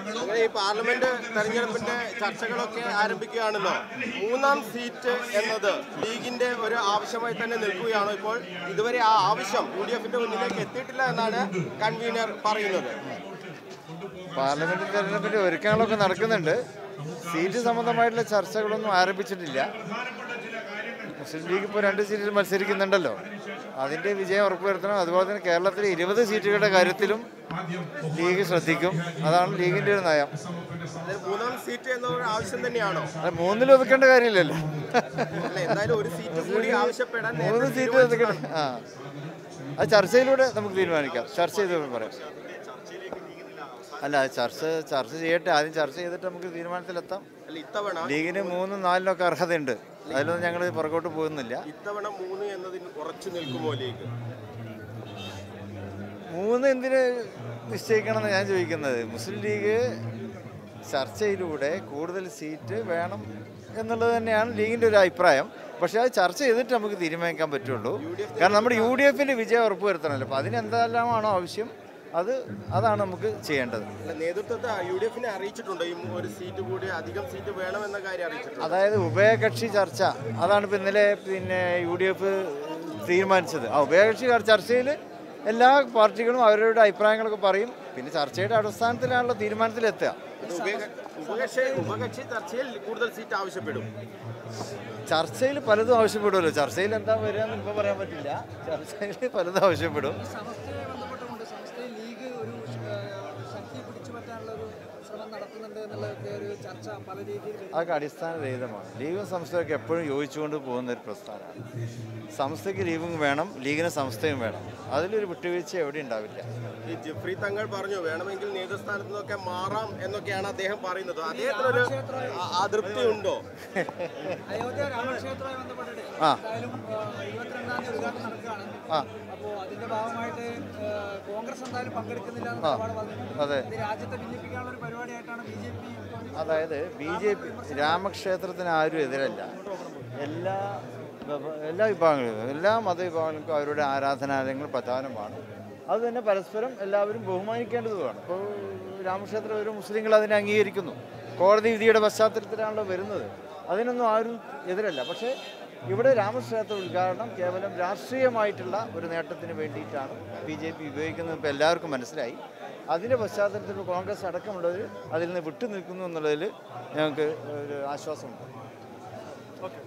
അങ്ങനെ ഈ പാർലമെന്റ് തെരഞ്ഞെടുപ്പിന്റെ ചർച്ചകളൊക്കെ ആരംഭിക്കുകയാണല്ലോ മൂന്നാം സീറ്റ് എന്നത് ലീഗിന്റെ ഒരു ആവശ്യമായി തന്നെ നിൽക്കുകയാണോ ഇപ്പോൾ ഇതുവരെ ആ ആവശ്യം യു ഡി എഫിന്റെ മുന്നിലേക്ക് എത്തിയിട്ടില്ല എന്നാണ് കൺവീനർ പറയുന്നത് പാർലമെന്റ് തെരഞ്ഞെടുപ്പിന്റെ ഒരുക്കങ്ങളൊക്കെ നടക്കുന്നുണ്ട് സീറ്റ് സംബന്ധമായിട്ടുള്ള ചർച്ചകളൊന്നും ആരംഭിച്ചിട്ടില്ല മുസ്ലിം ലീഗ് ഇപ്പോൾ രണ്ട് സീറ്റിൽ മത്സരിക്കുന്നുണ്ടല്ലോ അതിന്റെ വിജയം ഉറപ്പുവരുത്തണം അതുപോലെ തന്നെ കേരളത്തിലെ ഇരുപത് സീറ്റുകളുടെ കാര്യത്തിലും ലീഗ് ശ്രദ്ധിക്കും അതാണ് ലീഗിന്റെ ഒരു നയം അതായത് മൂന്നാം സീറ്റ് എന്ന ഒരു ആവശ്യം തന്നെയാണോ അത് മൂന്നിൽ ഒതുക്കേണ്ട കാര്യമില്ലല്ലോ അല്ല എന്തായാലും ഒരു സീറ്റ് കൂടി ആവശ്യപ്പെടാൻ മൂന്ന് നേരത്തെ സീറ്റ് ഒതുക്കേണ്ട ആ അത് ചർച്ചയിലൂടെ നമുക്ക് തീരുമാനിക്കാം ചർച്ച ചെയ്ത് പറയാം അല്ല അത് ചർച്ച ചർച്ച ചെയ്യട്ടെ ആദ്യം ചർച്ച ചെയ്തിട്ട് നമുക്ക് തീരുമാനത്തിലെത്താം അല്ല ഇത്തവണ ലീഗിന് മൂന്നും നാലിനൊക്കെ അർഹതയുണ്ട് അതിലൊന്നും ഞങ്ങൾ പുറകോട്ട് പോകുന്നില്ല ഇത്തവണ മൂന്ന് എന്നതിന് ഉറച്ചു നിൽക്കുമോ ലീഗ് മൂന്ന് എന്തിന് നിശ്ചയിക്കണമെന്ന് ഞാൻ ചോദിക്കുന്നത് മുസ്ലിം ലീഗ് ചർച്ചയിലൂടെ കൂടുതൽ സീറ്റ് വേണം എന്നുള്ളത് തന്നെയാണ് ലീഗിൻ്റെ ഒരു അഭിപ്രായം പക്ഷേ അത് ചർച്ച ചെയ്തിട്ട് നമുക്ക് തീരുമാനിക്കാൻ പറ്റുള്ളൂ കാരണം നമ്മുടെ യു ഡി എഫിൻ്റെ വിജയം ഉറപ്പുവരുത്തണമല്ലോ അപ്പോൾ അതിന് എന്തെല്ലാമാണോ ആവശ്യം അത് അതാണ് നമുക്ക് ചെയ്യേണ്ടത് അല്ല നേതൃത്വത്തെ യു ഡി എഫിനെ അറിയിച്ചിട്ടുണ്ടോ ഈ ഒരു സീറ്റ് കൂടി അധികം സീറ്റ് വേണമെന്ന കാര്യം അറിയിച്ചിട്ടുണ്ടോ അതായത് ഉഭയകക്ഷി ചർച്ച അതാണ് ഇപ്പം ഇന്നലെ പിന്നെ യു ഡി എഫ് തീരുമാനിച്ചത് ആ ഉഭയകക്ഷി ചർച്ചയിൽ എല്ലാ പാർട്ടികളും അവരുടെ അഭിപ്രായങ്ങളൊക്കെ പറയും പിന്നെ ചർച്ചയുടെ അടിസ്ഥാനത്തിലാണല്ലോ തീരുമാനത്തിലെത്തുക ഇത് ഉപക- ഉപകക്ഷി ഉപകക്ഷി ചർച്ചയിൽ കൂടുതൽ സീറ്റ് ആവശ്യപ്പെടും ചർച്ചയിൽ പലതും ആവശ്യപ്പെടുമല്ലോ ചർച്ചയിൽ എന്താ വരിക എന്ന് ഇപ്പോൾ പറയാൻ പറ്റില്ല ചർച്ചയിൽ പലതും ആവശ്യപ്പെടും സമസ്തയെ ബന്ധപ്പെട്ടുകൊണ്ട് സമസ്തയെ ലീഗ് ഒരു ഏഹ്, ശക്തി പിടിച്ചു പറ്റാനുള്ള ഒരു ശ്രമം നടത്തുന്നുണ്ട് എന്നുള്ളതൊക്കെ ഒരു ചർച്ച പല രീതിയിൽ അതൊക്കെ അടിസ്ഥാനരഹിതമാണ് ലീഗും സംസ്ഥയൊക്കെ എപ്പോഴും യോജിച്ചുകൊണ്ട് പോകുന്ന ഒരു പ്രസ്ഥാനമാണ് സംസ്ഥയ്ക്ക് ലീഗും വേണം ലീഗിന് സംസ്ഥയും വേണം അതിലൊരു വിട്ടുവീഴ്ച എവിടെ ഉണ്ടാവില്ല ഈ ജിഫ്രി തങ്ങൾ പറഞ്ഞു വേണമെങ്കിൽ നേതൃസ്ഥാനത്ത് നിന്നൊക്കെ മാറാം എന്നൊക്കെയാണ് അദ്ദേഹം പറയുന്നത് അദ്ദേഹത്തിനൊരു ആ- അതൃപ്തി ഉണ്ടോ അയോധ്യ രാമക്ഷേത്രവുമായി ബന്ധപ്പെട്ടിട്ട് ആ. എന്തായാലും ഏഹ്, ഇരുപത്തിരണ്ടാം തീയതി ഉദ്ഘാടനം നടക്കുകയാണ് ആ അപ്പോൾ അതിന്റെ ഭാഗമായിട്ട് ഏഹ്, കോൺഗ്രസ് എന്തായാലും പങ്കെടുക്കുന്നില്ല എന്ന ആ. നിലപാട് വന്നിട്ടുണ്ട് അതെ ഇത് രാജ്യത്തെ ഭിന്നിപ്പിക്കാനുള്ള ഒരു പരിപാടിയായിട്ടാണ് ബി ജെ പി അതായത് ബി ജെ പി രാമക്ഷേത്രത്തിന് ആരും എതിരല്ല എല്ലാ വിഭ- എല്ലാ വിഭാഗങ്ങളും എല്ലാ മതവിഭാഗങ്ങൾക്കും അവരുടെ ആരാധനാലയങ്ങൾ പ്രധാനമാണ് അത് തന്നെ പരസ്പരം എല്ലാവരും ബഹുമാനിക്കേണ്ടതുമാണ് ഇപ്പോൾ രാമക്ഷേത്രം ഒരു മുസ്ലിങ്ങൾ അതിനെ അംഗീകരിക്കുന്നു കോടതി വിധിയുടെ പശ്ചാത്തലത്തിലാണല്ലോ വരുന്നത് അതിനൊന്നും ആരും എതിരല്ല പക്ഷേ ഇവിടെ രാമക്ഷേത്ര ഉദ്ഘാടനം കേവലം രാഷ്ട്രീയമായിട്ടുള്ള ഒരു നേട്ടത്തിന് വേണ്ടിയിട്ടാണ് ബി ജെ പി ഉപയോഗിക്കുന്നത് ഇപ്പോൾ എല്ലാവർക്കും മനസ്സിലായി അതിൻ്റെ പശ്ചാത്തലത്തിൽ കോൺഗ്രസ് അടക്കമുള്ളവർ അതിൽ നിന്ന് വിട്ടു നിൽക്കുന്നു എന്നുള്ളതിൽ ഞങ്ങൾക്ക് ഒരു ആശ്വാസമുണ്ട്